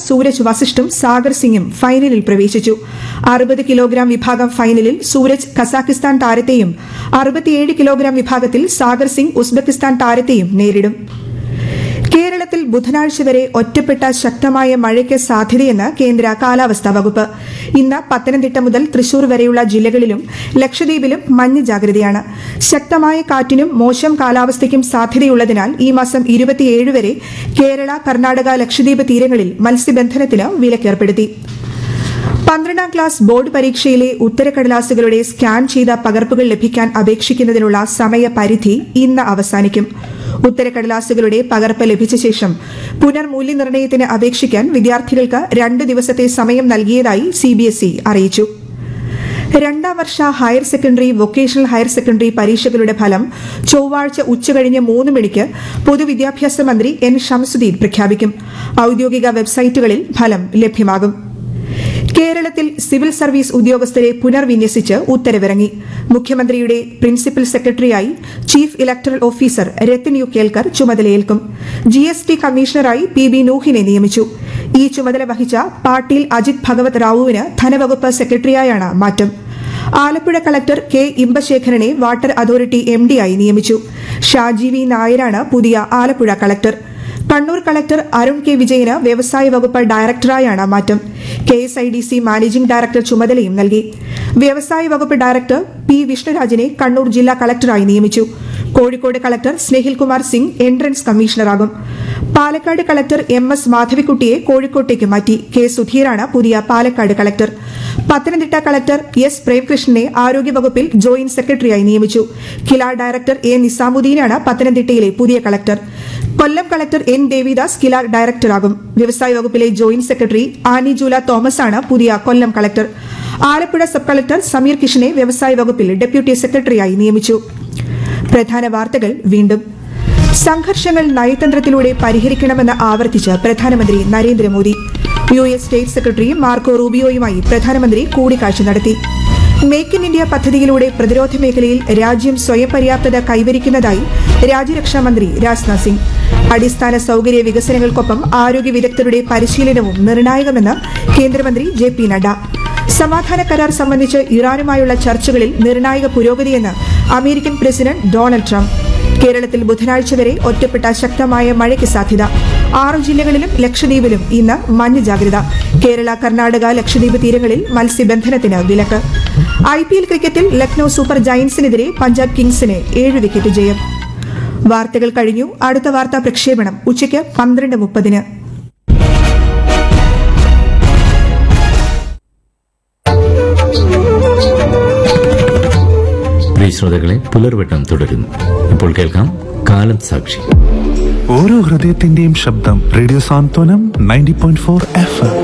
സൂരജ് വസിഷ്ഠും സാഗർ സിംഗും ഫൈനലിൽ പ്രവേശിച്ചു അറുപത് കിലോഗ്രാം വിഭാഗം ഫൈനലിൽ സൂരജ് കസാഖിസ്ഥാൻ താരത്തെയും അറുപത്തിയേഴ് കിലോഗ്രാം വിഭാഗത്തിൽ സാഗർ സിംഗ് ഉസ്ബെക്കിസ്ഥാൻ താരത്തെയും നേരിടും കേരളത്തിൽ ബുധനാഴ്ച വരെ ഒറ്റപ്പെട്ട ശക്തമായ മഴയ്ക്ക് സാധ്യതയെന്ന് കേന്ദ്ര കാലാവസ്ഥാ വകുപ്പ് ഇന്ന് പത്തനംതിട്ട മുതൽ തൃശൂർ വരെയുള്ള ജില്ലകളിലും ലക്ഷദ്വീപിലും മഞ്ഞ ജാഗ്രതയാണ് ശക്തമായ കാറ്റിനും മോശം കാലാവസ്ഥയ്ക്കും സാധ്യതയുള്ളതിനാൽ ഈ മാസം ഇരുപത്തിയേഴ് വരെ കേരള കർണാടക ലക്ഷദ്വീപ് തീരങ്ങളിൽ മത്സ്യബന്ധനത്തിന് വിലക്കേർപ്പെടുത്തി പന്ത്രണ്ടാം ക്ലാസ് ബോർഡ് പരീക്ഷയിലെ ഉത്തരക്കടലാസുകളുടെ സ്കാൻ ചെയ്ത പകർപ്പുകൾ ലഭിക്കാൻ അപേക്ഷിക്കുന്നതിനുള്ള സമയപരിധി ഇന്ന് അവസാനിക്കും ഉത്തരക്കടലാസുകളുടെ പകർപ്പ് ലഭിച്ച ശേഷം പുനർമൂല്യനിർണ്ണയത്തിന് അപേക്ഷിക്കാൻ വിദ്യാർത്ഥികൾക്ക് രണ്ട് ദിവസത്തെ സമയം നൽകിയതായി സിബിഎസ്ഇ അറിയിച്ചു രണ്ടാം വർഷ higher secondary vocational higher secondary പരീക്ഷകളുടെ ഫലം ചൊവ്വാഴ്ച ഉച്ചകഴിഞ്ഞ് മൂന്ന് മണിക്ക് പൊതുവിദ്യാഭ്യാസ മന്ത്രി എൻ ഷംസുദ്ദീൻ പ്രഖ്യാപിക്കും ഔദ്യോഗിക വെബ്സൈറ്റുകളിൽ ഫലം ലഭ്യമാകും കേരളത്തിൽ സിവിൽ സർവീസ് ഉദ്യോഗസ്ഥരെ പുനർവിന്യസിച്ച് ഉത്തരവിറങ്ങി മുഖ്യമന്ത്രിയുടെ പ്രിൻസിപ്പൽ സെക്രട്ടറിയായി chief electoral officer Rattan U Kelkar ചുമതലയേൽക്കും ജി എസ് ടി കമ്മീഷണറായി പി ബി നൂഹിനെ നിയമിച്ചു ഈ ചുമതല വഹിച്ച പാട്ടീൽ അജിത് ഭഗവത് റാവുവിന് ധനവകുപ്പ് സെക്രട്ടറിയായാണ് മാറ്റം ആലപ്പുഴ കളക്ടർ കെ ഇമ്പശേഖരനെ വാട്ടർ അതോറിറ്റി എം ഡിയായി നിയമിച്ചു ഷാജി വി നായരാണ് പുതിയ Alappuzha collector Kannur collector Arun K വിജയന് വ്യവസായ വകുപ്പ് ഡയറക്ടറായാണ് മാറ്റം K S I D C managing director ചുമതലയും നൽകി വ്യവസായ വകുപ്പ് ഡയറക്ടർ പി വിഷ്ണുരാജിനെ കണ്ണൂർ ജില്ലാ കളക്ടറായി നിയമിച്ചു കോഴിക്കോട് കളക്ടർ സ്നേഹിൽ കുമാർ സിംഗ് എൻട്രൻസ് കമ്മീഷണറാകും പാലക്കാട് കളക്ടർ എം എസ് മാധവിക്കുട്ടിയെ കോഴിക്കോട്ടേക്ക് മാറ്റി കെ സുധീറാണ് പുതിയ Palakkad collector Pathanamthitta collector S പ്രേംകൃഷ്ണനെ ആരോഗ്യവകുപ്പിൽ ജോയിന്റ് സെക്രട്ടറിയായി നിയമിച്ചു കില ഡയറക്ടർ എ നിസാമുദ്ദീനാണ് പത്തനംതിട്ടയിലെ പുതിയ കളക്ടർ കൊല്ലം കളക്ടർ എൻ ദേവിദാസ് കില ഡയറക്ടറാകും വ്യവസായ വകുപ്പിലെ ജോയിന്റ് സെക്രട്ടറി ആനി ജൂല തോമസ് ആണ് പുതിയ Kollam collector Alappuzha sub collector Sameer കിഷനെ വ്യവസായ വകുപ്പിൽ ഡെപ്യൂട്ടി സെക്രട്ടറിയായി നിയമിച്ചു പ്രധാന വാർത്തകൾ വീണ്ടും സംഘർഷങ്ങൾ നയതന്ത്രത്തിലൂടെ പരിഹരിക്കണമെന്ന് ആവർത്തിച്ച് പ്രധാനമന്ത്രി Narendra Modi U S state secretary Marco റൂബിയോയുമായി പ്രധാനമന്ത്രി കൂടിക്കാഴ്ച നടത്തി മേക്ക് ഇൻ ഇന്ത്യ പദ്ധതിയിലൂടെ പ്രതിരോധ മേഖലയിൽ രാജ്യം സ്വയം പര്യാപ്തത കൈവരിക്കുന്നതായി രാജ്യരക്ഷാ മന്ത്രി രാജ്നാഥ് സിംഗ് അടിസ്ഥാന സൌകര്യ വികസനങ്ങൾക്കൊപ്പം ആരോഗ്യ വിദഗ്ധരുടെ പരിശീലനവും നിർണായകമെന്ന് കേന്ദ്രമന്ത്രി ജെ പി നഡ്ഡ സമാധാന കരാർ സംബന്ധിച്ച് ഇറാനുമായുള്ള ചർച്ചകളിൽ നിർണായക പുരോഗതിയെന്ന് അമേരിക്കൻ പ്രസിഡന്റ് ഡൊണാൾഡ് ട്രംപ് കേരളത്തിൽ ബുധനാഴ്ച വരെ ഒറ്റപ്പെട്ട ശക്തമായ മഴയ്ക്ക് സാധ്യത ആറ് ജില്ലകളിലും ലക്ഷദ്വീപിലും ഇന്ന് മഞ്ഞ ജാഗ്രത കേരള കർണാടക ലക്ഷദ്വീപ് തീരങ്ങളിൽ മത്സ്യബന്ധനത്തിന് വിലക്ക് ഐ പി എൽ ക്രിക്കറ്റിൽ ലക്നൌ സൂപ്പർ ജയന്റ്സിനെതിരെ പഞ്ചാബ് കിങ്സിന് ഏഴ് വിക്കറ്റ് ജയം വാർത്തകൾ കഴിഞ്ഞു അടുത്ത വാർത്താ പ്രക്ഷേപണം ഉച്ചയ്ക്ക് പന്ത്രണ്ട് മുപ്പതിന് പ്രിയ ശ്രോതാക്കളെ പുലർവട്ടം തുടരുന്നു ഇപ്പോൾ കേൾക്കാം കാലം സാക്ഷി ഓരോ ഹൃദയത്തിന്റെയും ശബ്ദം radio Santhwanam ninety point four F M